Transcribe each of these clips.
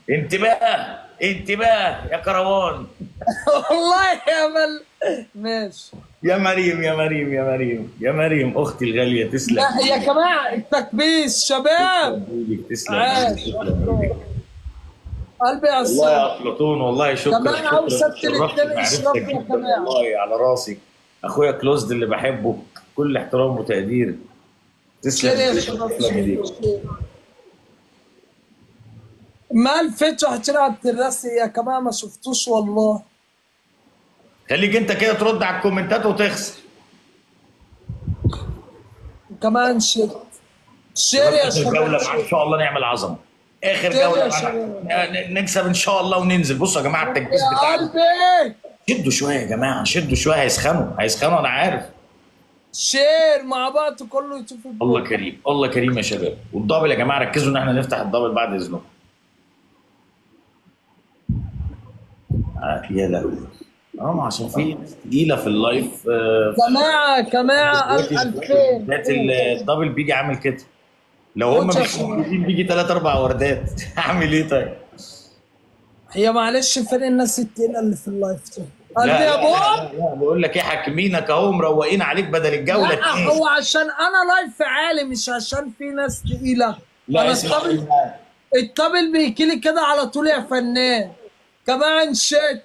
انتباه انتباه يا كروان والله يا مل ماشي يا مريم يا مريم يا مريم يا مريم اختي الغاليه تسلم لا يا جماعه التكبيس شباب ايدك تسلم عاش. تسلم إيدك. قلبي يا والله الصلاة يا افلاطون والله شكرا كمان شكرا عاوز أبتدي شرفت التاني بمعرفتك إشراف يا جدا جماعة. والله على راسي اخويا كلوزد اللي بحبه كل احترام وتقدير تسلم شير يا تسلم شباب تسلم ايديك شير. ما الفتح تلعب الرسي يا جماعه ما شفتوش والله خليك انت كده ترد على الكومنتات وتخسر كمان شير شير يا اخر جوله شباب معانا ان شاء الله نعمل عظمه اخر شير يا جوله شباب. معانا ن- نكسب ان شاء الله وننزل بصوا يا جماعه التجهيز يا بتاعنا قلبي شدوا شويه يا جماعه شدوا شويه هيسخنوا هيسخنوا انا عارف شير مع بعض كله يشوف الله كريم الله كريم يا شباب والدبل يا جماعه ركزوا ان احنا نفتح الدبل بعد اذنكم آه يا لهوي اه ما عشان في ناس تقيله في اللايف آه جماعه جماعه دلوقتي 2000 ذات الدبل بيجي عامل كده لو هم خد يا مش شباب. موجودين بيجي ثلاث اربع وردات اعمل ايه طيب؟ هي معلش فين الناس التقيله اللي في اللايف ده لا قلبي يا لا, بوب لا, لا بقول لك ايه حاكمينك اهو مروقين عليك بدل الجوله لا اتنين. هو عشان انا لايف عالي مش عشان في ناس تقيله لا انا اسمع الطبل الطبل بيجي لي كده على طول يا فنان كمان شيت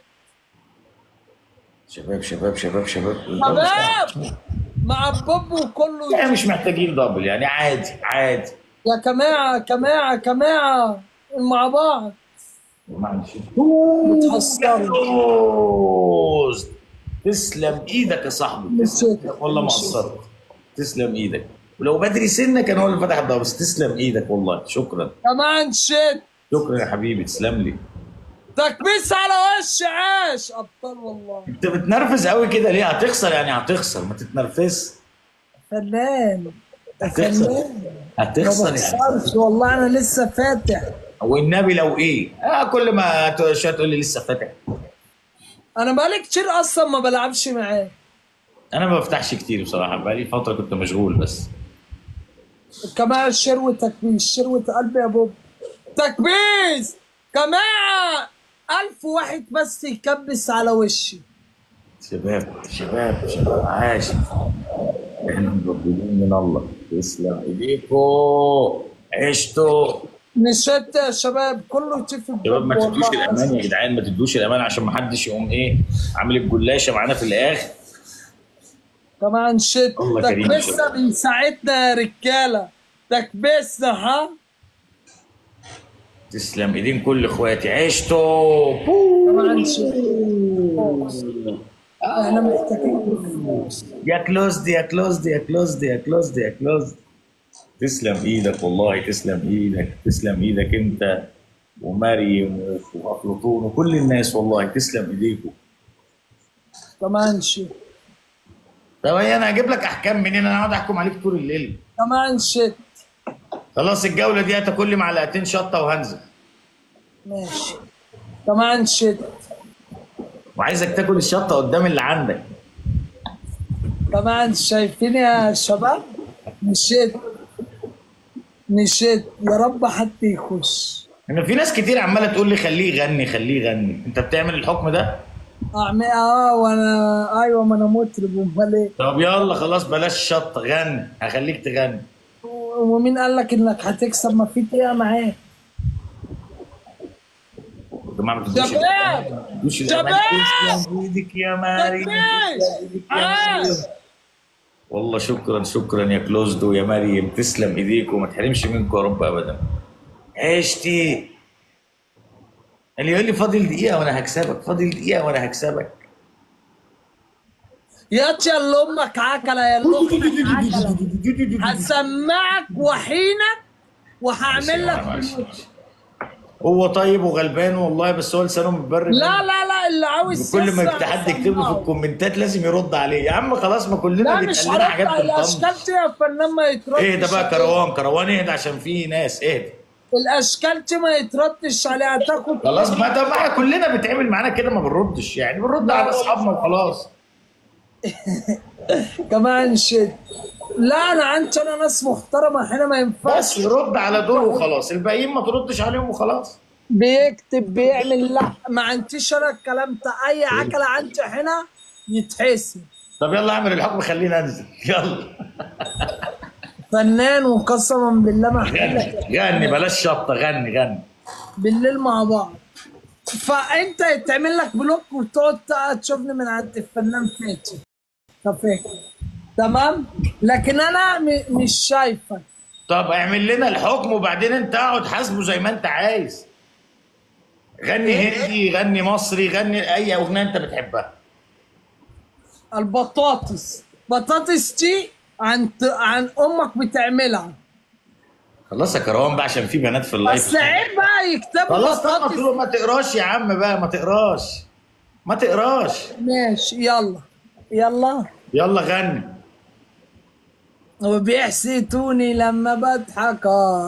شباب شباب شباب شباب شباب مع بوب وكله يعني مش محتاجين دبل يعني عادي عادي يا جماعه جماعه جماعه مع بعض معلش متحصرين فوز تسلم ايدك يا صاحبي تسلم مشيت. إيدك والله ما مشيت. قصرت تسلم ايدك ولو بدري سنه كان هو اللي فتح الدبل بس تسلم ايدك والله شكرا كمان شيت شكرا يا حبيبي تسلم لي تكبيس على وش عاش ابطال والله انت بتنرفز قوي كده ليه هتخسر يعني هتخسر ما تتنرفزش فنان هتخسر فنان ما هتخسر يعني بخسرش والله انا لسه فاتح والنبي لو ايه آه كل ما ت- شويه تقول لي لسه فاتح انا بقالي كتير اصلا ما بلعبش معاه انا ما بفتحش كتير بصراحه بقالي فتره كنت مشغول بس كمان شروة تكبيس شروة قلبي يا بوب تكبيس جماعة ألف واحد بس يكبس على وشي شباب شباب شباب عاش احنا مقبولين من الله تسلم ايديكو عشتوا نشدت يا شباب كله يشوف شباب ما البوب تدوش والله الامان يا جدعان ما تدوش الامان عشان ما حدش يقوم ايه عامل الجلاشه معانا في الاخر كمان شت الله كريم تكبسنا شباب. بيساعدنا يا رجالة تكبسنا ها تسلم ايدين كل اخواتي عشتوا بو. كمان شت احنا محتاجين فلوس يا كلوزد يا كلوزد يا كلوزد يا كلوزد يا كلوزد تسلم ايدك والله تسلم ايدك تسلم ايدك انت ومريم وافلاطون وكل الناس والله تسلم ايديكم كمان شت طب إيه انا هجيب لك احكام منين انا هقعد احكم عليك طول الليل كمان شت خلاص الجوله دي هتاكل لي معلقتين شطه وهنزل ماشي كمان شت وعايزك تاكل الشطه قدام اللي عندك كمان شايفين يا شباب مشيت مشيت يا رب حد يخش ان في ناس كتير عماله تقول لي خليه يغني خليه يغني انت بتعمل الحكم ده اعمل اه وانا ايوه ما انا مطرب امال ايه طب يلا خلاص بلاش شطه غني هخليك تغني ومين قال لك انك هتكسب ما في دقيقه معاه يا جماعه ما تدوش شباب! الأمان. ما تدوش شباب! الأمان. تسلم ايدك يا مريم تكبيس! تسلم إيدك يا آه! مريم. والله شكرا شكرا يا كلوزدو يا مريم تسلم ايديكم وما تحرمش منكم يا رب ابدا عشتي اللي يقول لي فاضل دقيقه وانا هكسبك فاضل دقيقه وانا هكسبك يا يا اللي امك عكله يا اللي امك عكله هسمعك وحينك وهعمل لك هو طيب وغلبان والله بس هو لسانه متبرد لا لا لا اللي عاوز كل ما يسمع يفتح حد يكتب له في هسمعه. الكومنتات لازم يرد عليه يا عم خلاص ما كلنا لا مش بيتقال لنا حاجات هرد على بتنطم الاشكال دي يا فنان ما يتردش اهدى بقى عليها. كروان كروان اهدى عشان في ناس اهدى الاشكال دي ما يتردش عليها تاخد خلاص ما طب ما احنا كلنا بيتعمل معانا كده ما بنردش يعني بنرد على اصحابنا وخلاص كمان شيء لا انا عندي انا ناس محترمه هنا ما ينفعش بس رد على دول وخلاص الباقيين ما تردش عليهم وخلاص بيكتب بيعمل لا ما عنديش انا الكلام ده اي عكله عندي هنا يتحسب طب يلا اعمل الحكم خليني انزل يلا فنان وقسما بالله ما غني حكيلك غني بلاش شطه غني غني بالليل مع بعض فانت يتعمل لك بلوك وتقعد تق- تشوفني من عند الفنان فاتي فاكر تمام لكن انا م- مش شايفك طب اعمل لنا الحكم وبعدين انت اقعد حاسبه زي ما انت عايز غني هندي غني مصري غني اي اغنيه انت بتحبها البطاطس بطاطس دي عن عن امك بتعملها خلاص يا كروان بقى عشان في بنات في اللايف بس عيب بقى يكتبوا خلاص طب ما بطاطس تقول- ما تقراش يا عم بقى ما تقراش ما تقراش ماشي يلا يلا يلا غني وبيحسدوني لما بضحك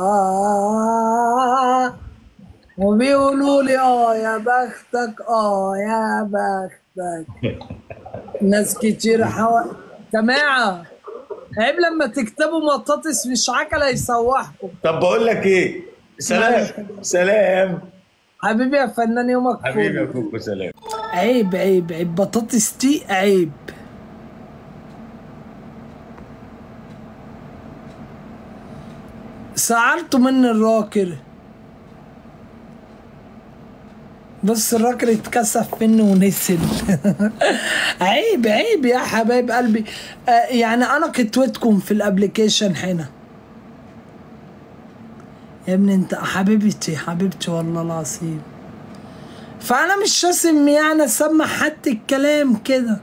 آه وبيقولوا لي اه يا بختك اه يا بختك ناس كتير حو... جماعة عيب لما تكتبوا بطاطس مش عكلة يسوحكم طب بقول لك ايه سلام سلام حبيبي يا فنان يومك حبيبي يا فل كوكو سلام عيب عيب عيب بطاطس دي عيب سألته من الراكر بس الراكر اتكسف مني ونسل عيب عيب يا حبايب قلبي آه يعني انا كتوتكم في الابليكيشن هنا يا ابني انت حبيبتي حبيبتي والله العظيم فانا مش راسم يعني اسمع حد الكلام كده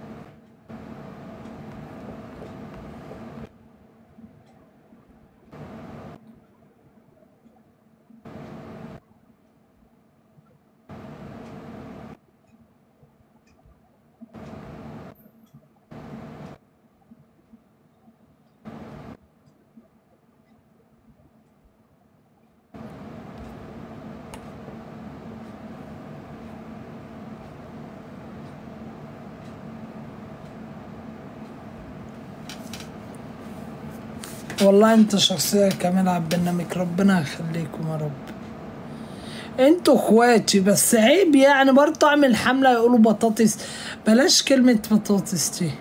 والله انت شخصية كاملة على البرنامج ربنا يخليكم يا رب انتوا اخواتي بس عيب يعني برضه اعمل حملة يقولوا بطاطس بلاش كلمة بطاطس دي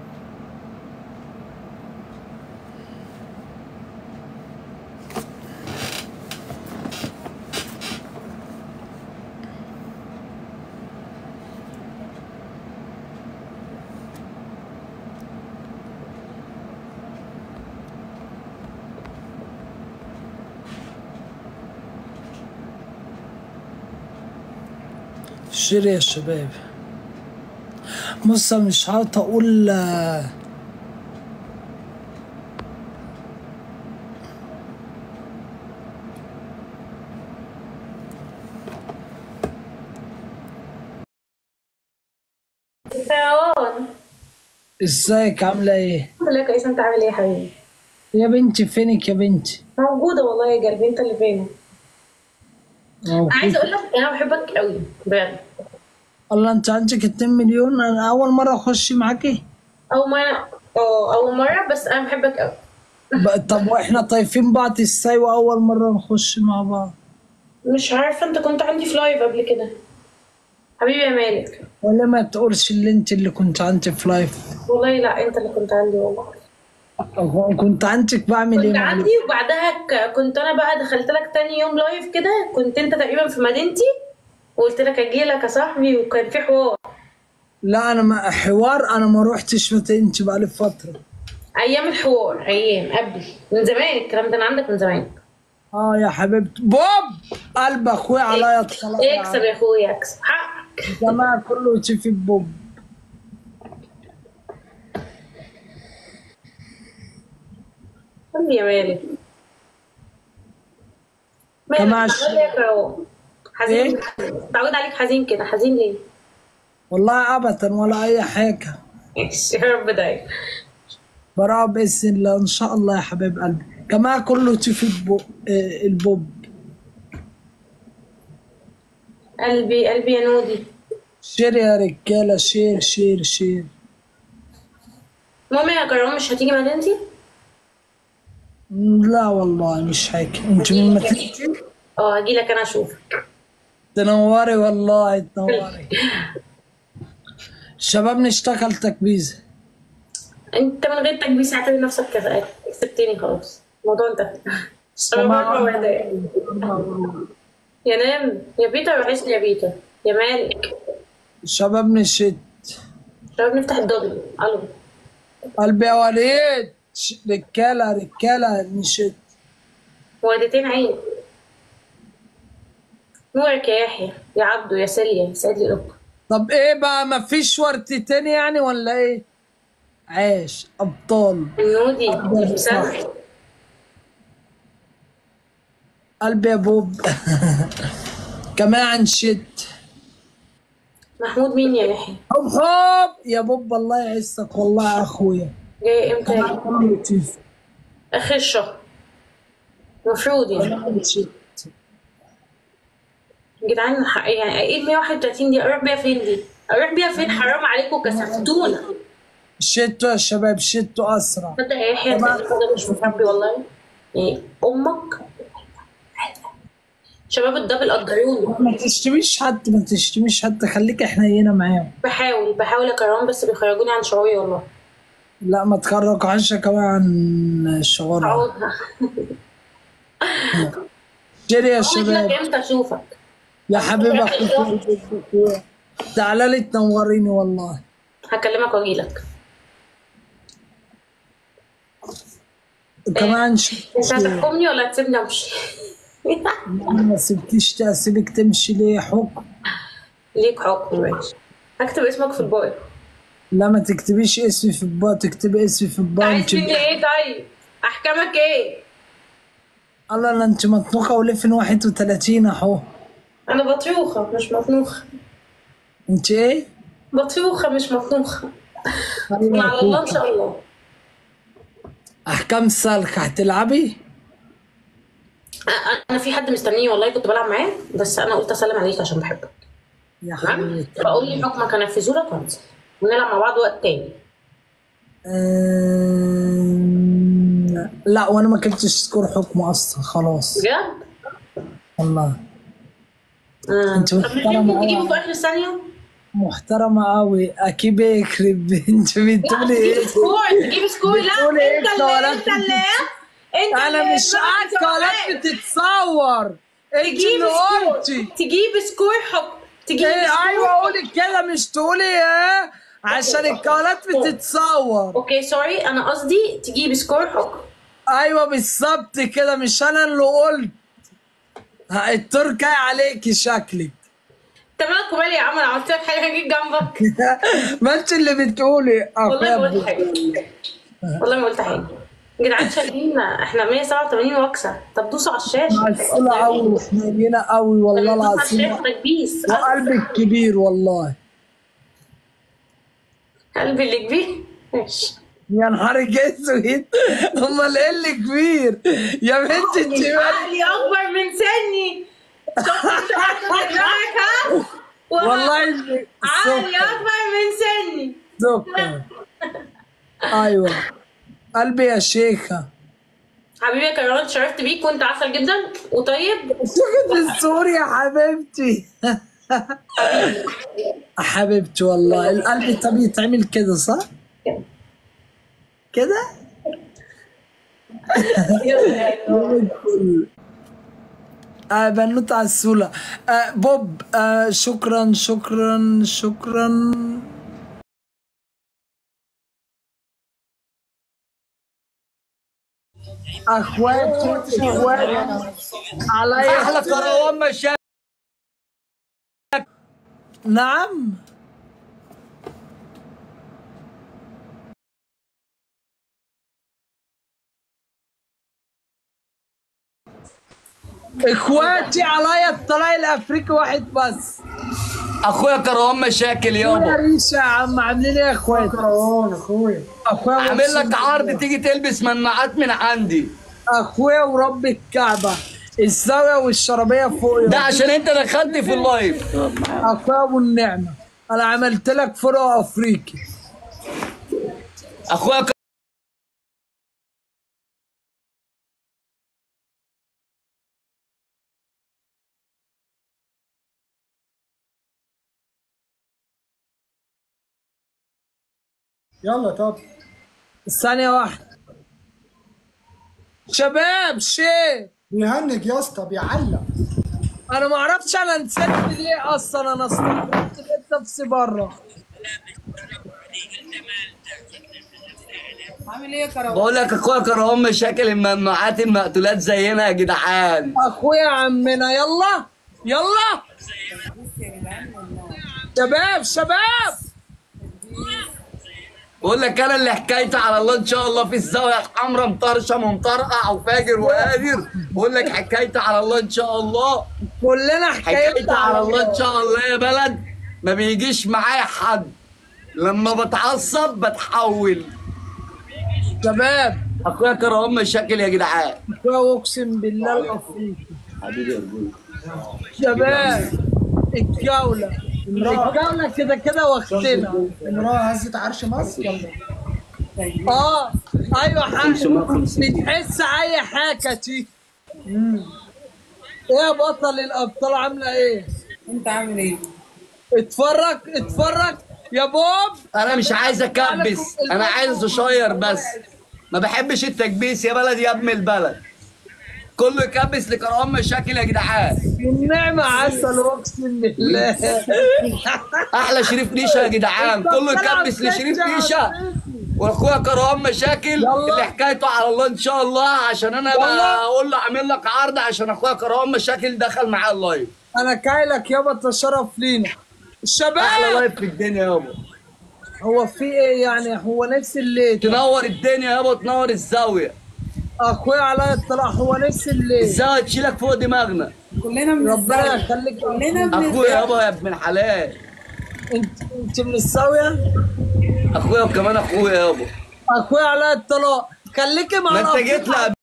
شير يا شباب بص أنا مش عارف اقول آه، فرعون ازيك عاملة ايه الحمد لله كويسه انت عامل ايه يا حبيبي يا بنتي فينك يا بنتي موجوده والله يا قلبي انت اللي فين أهو عايزه فيك. اقول لك انا بحبك قوي بجد الله انت عندك 2 مليون انا اول مرة اخش معاكي اول مره اه اول مره بس انا بحبك قوي ب- طب واحنا طايفين بعض ازاي واول مرة نخش مع بعض مش عارفه انت كنت عندي في لايف قبل كده حبيبي يا مالك ولا ما تقولش اللي انت اللي كنت عندي في لايف والله لا انت اللي كنت عندي والله كنت عندك بعمل ايه كنت معلش؟ عندي وبعدها ك- كنت انا بقى دخلت لك تاني يوم لايف كده كنت انت تقريبا في مدينتي وقلت لك اجي لك يا صاحبي وكان في حوار لا انا ما حوار انا ما روحتش متى انت بقالي فترة ايام الحوار ايام قبل من زمان الكلام ده انا عندك من زمان اه يا حبيبتي بوب قلب اخويا عليا الطلاق يا اكسب يا اخويا اكسب حقك جماعة كله يشوف بوب قولي يا مالك كمان مالك عش- تعود ليه يا حزين إيه؟ تعود عليك حزين كده حزين ليه؟ والله ابدا ولا اي حاجة ماشي يا رب دايما براءة بإذن الله إن شاء الله يا حبيب قلبي جماعة كله تشوف البو... آه، البوب قلبي قلبي يا نودي شير يا رجالة شير شير شير المهم يا كرام مش هتيجي مدينتي؟ لا والله مش هيك انت من مدينتي اه هجيلك انا اشوفك تنوري والله تنوري شباب نشتغل تكبيزه انت من غير تكبيس اعتبر نفسك كفاءات كسبتني خلاص الموضوع انتهى انا بره وهدايا يا نام يا بيتر وحشني يا بيتر يا مالك شباب نشد شباب نفتح الدبل الو قلبي يا وليد ش- رجاله رجاله نشد والدتين عين نورك يا يحيى يا عبدو يا سالية سعد لي ربك طب ايه بقى مفيش ورتتين يعني ولا ايه عاش ابطال النودي يا مسامح قلبي يا بوب كمان شد محمود مين يا يحيى حب حب يا بوب الله يعزك والله يا اخويا جاي امتى يا جدع؟ لطيف. اخر الشهر المفروض يعني شد. يا جدعان حق- يعني ايه 131 دي اروح بيها فين دي؟ اروح بيها فين حرام عليكم كسفتونا شدوا يا شباب شدوا اسرع تصدق يا يحيى انت ده مش متربي والله يعني امك شباب الدبل قدروني ما تشتميش حد ما تشتميش حد خليك احنا هنا معاهم بحاول بحاول اكرههم بس بيخرجوني عن شعوري والله لا ما تخرجوش كمان عن الشعور عودها جري يا لك شباب امتى اشوفك يا حبيبي اخوك تعالى لي تنوريني والله هكلمك واجيلك كمان شد انت هتحكمني ولا هتسيبني امشي؟ ما سبتيش اسيبك تمشي ليه حكم ليك حكم ماشي هكتب اسمك في البايو لا ما تكتبيش اسمي في البا تكتبي اسمي في البا عايز انت مني ايه طيب؟ احكامك ايه؟ الله لا انت مطبوخه ولفن 31 اهو انا بطروخه مش مطنوخه انت ايه؟ بطروخه مش مطنوخه الله على الله ان يخليك. شاء الله احكام سالك هتلعبي؟ أ- انا في حد مستنيني والله كنت بلعب معاه بس انا قلت اسلم عليك عشان بحبك يا تمام حبيبتي فقول لي حكمك انفذه لك وانزل ونلعب مع بعض وقت تاني أم... لا وانا ما كنتش سكور حكم اصلا خلاص بجد؟ والله مم. انت طب محترمة ممكن أوي. تجيبه في اخر ثانيه؟ محترمة قوي اكيد يخرب انت بتقولي تجيب ايه؟ سكور تجيب سكور لا بتقولي ايه انت اللي الكوالات انت اللي انت انا اللي مش قاعد بتقول كوالات سؤال. بتتصور انت تجيب اللي سكور قلتي تجيب سكور حكم تجيب ايه سكور ايوه قولي كده مش تقولي ايه عشان الكوالات بتتصور اوكي سوري انا قصدي تجيب سكور حكم ايوه بالظبط كده مش انا اللي قلت ها، الدور جاي عليكي شكلك انت مالك ومالي يا عم انا عملت لك حاجه جيت جنبك ما انت اللي بتقولي والله ما قلت أخويا. حاجه والله ما قلت حاجه يا جدعان شايفين احنا 187 وكسه طب دوسوا على الشاشه مسؤولة قوي وحنينة قوي والله دوسوا على العظيم الشاشه تكبيس وقلبك كبير والله قلبي اللي كبير ماشي يا نهارك اسود امال ايه اللي كبير يا بنت انت مالك؟ عقلي اكبر من سني شفت شفت دماغك ها والله اللي- عقلي سكر اكبر من سني سكر ايوه قلبي يا شيخة حبيبي يا كرمان اتشرفت بيك وانت عسل جدا وطيب شوفي الصور يا حبيبتي حبيبتي والله القلب طب يتعمل كده صح؟ كده؟ آه بنوت عسولة آه بوب آه شكرا شكرا شكرا اخواتي اخواتي عليا احلى كروان مشاكل نعم اخواتي عليا الطلاق الافريقي واحد بس اخويا كروان مشاكل يا يابا ريشة يا عم عاملين ايه يا اخواتي كروان اخويا اخويا عامل لك عرض تيجي تلبس مناعات من عندي اخويا ورب الكعبة الزاوية والشرابية فوق ده عشان انت دخلت في اللايف اخويا ابو النعمة انا عملت لك فرق افريقي اخويا يلا طب ثانية واحدة شباب شيء بيهنج يا اسطى بيعلق انا ما اعرفش انا نسيت ليه اصلا انا استغربت لقيت نفسي بره عامل ايه يا كرم بقول لك اخويا كرهون مشاكل الممنوعات المقتولات زينا يا جدعان اخويا عمنا يلا يلا شباب شباب بقول لك انا اللي حكايتي على الله ان شاء الله في الزاويه الحمراء مطرشه ومطرقع وفاجر وقادر بقول لك حكايتي على الله ان شاء الله كلنا حكايتي حكايتنا على الله ان شاء الله يا بلد ما بيجيش معايا حد لما بتعصب بتحول شباب اخويا كرهون مشاكل يا جدعان اخويا اقسم بالله الافريقي حبيبي يا رجولة. شباب الجولة الجولة كده كده وقتنا امرأة هزت عرش مصر يلا اه ايوه حاجة بتحس اي حاجة تي ايه يا بطل الابطال عاملة ايه؟ انت عامل ايه اتفرج اتفرج يا بوب انا مش عايز اكبس انا عايز اشير بس ما بحبش التكبيس يا بلد يا ابن البلد كله يكبس لكرهون مشاكل يا جدعان النعمة عسل اقسم بالله احلى شريف نيشه يا جدعان كله يكبس لشريف نيشه واخويا كرهون مشاكل يلا. اللي حكايته على الله ان شاء الله عشان انا يلا. بقول له اعمل لك عرض عشان اخويا كرهون مشاكل دخل معايا اللايف انا كايلك يابا تشرف لينا احلى الشباب لايف في الدنيا يابا هو في ايه يعني هو نفس الليل تنور الدنيا يابا تنور الزاويه اخويا على اطلاع هو نفس الليل الزاويه تشيلك فوق دماغنا كلنا من ربنا الزاوية. يخليك كلنا من اخويا الزاوية. يابا يا ابن الحلال انت انت من الزاويه اخويا وكمان اخويا يابا اخويا على الطلاق خليكي مع ما انت الأفريقي. جيت لها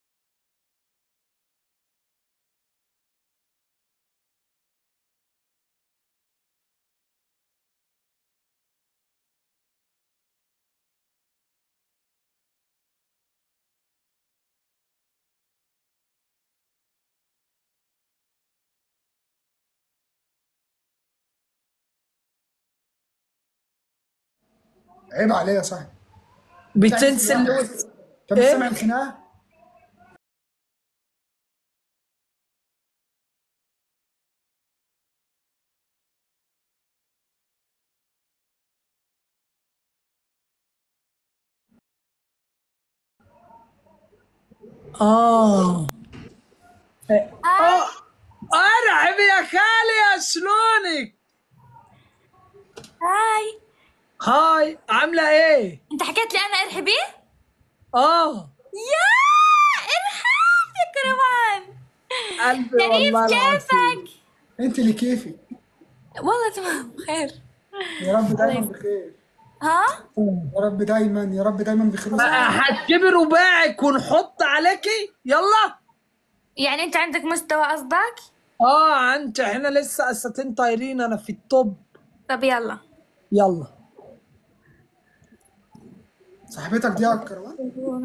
عيب عليه يا صاحبي بتنسى اللي انت مش إيه؟ سامع الخناقة اه اه ارحب يا خالي شلونك هاي هاي عامله ايه انت حكيت لي انا ارحبي اه يا ارحب يا كروان قلبي شريف والله العظيم. كيفك انت اللي كيفي والله تمام بخير يا رب دايما بخير ها يا رب دايما يا رب دايما بخير هتجيبي رباعك ونحط عليكي يلا يعني انت عندك مستوى قصدك اه انت احنا لسه اساتين طايرين انا في التوب طب يلا يلا صاحبتك دي يا كروان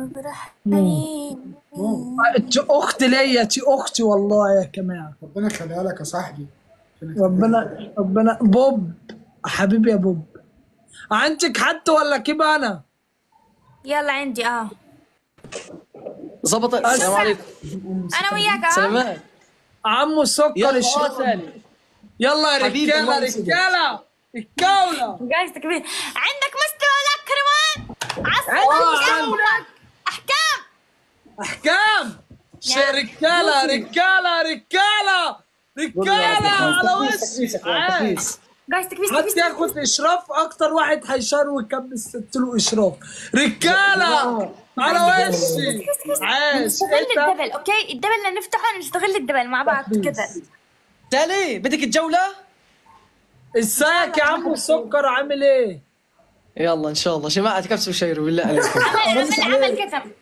انت اختي ليا انت اختي والله يا كمان ربنا يخليها لك يا صاحبي ربنا ربنا بوب حبيبي يا بوب عندك حد ولا كيف انا يلا عندي اه ظبط السلام عليكم انا وياك اه سلامات عمو سكر يلا الشرب ثاني يلا يا حبيبي، رجاله الله يسعدك. رجاله الكولة جايز كبير عندك مستوى لك كروان آه، عصب عندك. احكام احكام ش- رجاله رجاله رجاله رجاله على وش عاش. جايز تكبيس حد تكبيس ياخد اشراف اكتر واحد هيشار ويكبس ست له اشراف رجاله على وشي عاش نستغل انت الدبل اوكي الدبل اللي نفتحه نستغل الدبل مع بعض كذا تالي بدك الجولة؟ ازيك يا عمو سكر عامل ايه؟ يلا ان شاء الله جماعة تكبسوا شيروا بالله عليكم عمل عمل عمل كتم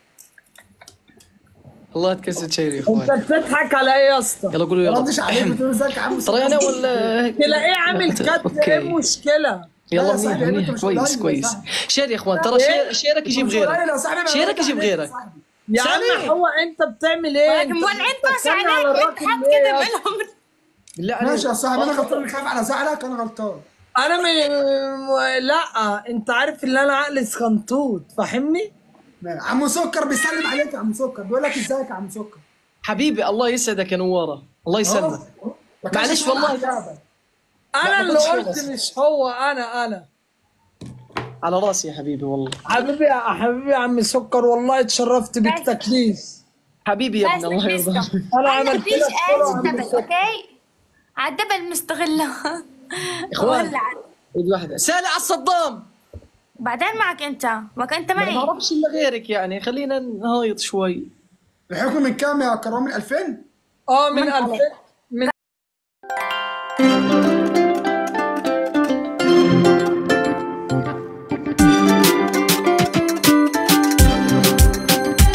الله تكسر شيروا يا انت اخوان بتضحك على ايه يا اسطى؟ يلا قولوا يلا ردش عليك بتقول ازيك يا عم ترى انا ولا هيك؟ تلاقيه عامل كت أوكي. ايه المشكله؟ يلا لا يا صاحبي، منيح أنت منيح مش كويس قليل يا كويس صاحبي. شير يا اخوان ترى شير شيرك يجيب غيرك شيرك يجيب غيرك يا عم سامي. هو انت بتعمل ايه؟ ولكن انت مولعين طاسه بتتكلم على عليك الراجل وانت حاط ليه كذا يا بلهم بالله عليك ماشي يا صاحبي انا غلطان اللي خايف على زعلك انا غلطان انا من م- لا انت عارف ان انا عقلي سخنطوط فاهمني عمو سكر بيسلم عليك يا عمو سكر بيقول لك ازيك يا عمو سكر حبيبي الله يسعدك يا نواره الله يسلمك ما كانش معلش اسمه والله. عجابك. انا ما اللي كنتش قلت خالص. مش هو انا انا على راسي يا حبيبي والله حبيبي يا حبيبي يا عم سكر والله اتشرفت بيك بس. تكليف حبيبي يا بس ابني الله يرضى تسلم. انا انا عملت مفيش لك ايش صورة دبل اوكي عالدبل مستغله إخوان. ولع. ايد واحده سالي على الصدام بعدين معك انت معك انت ما معي بعرفش الا غيرك يعني خلينا نهايط شوي الحكم من كام يا كرام من 2000 اه من 2000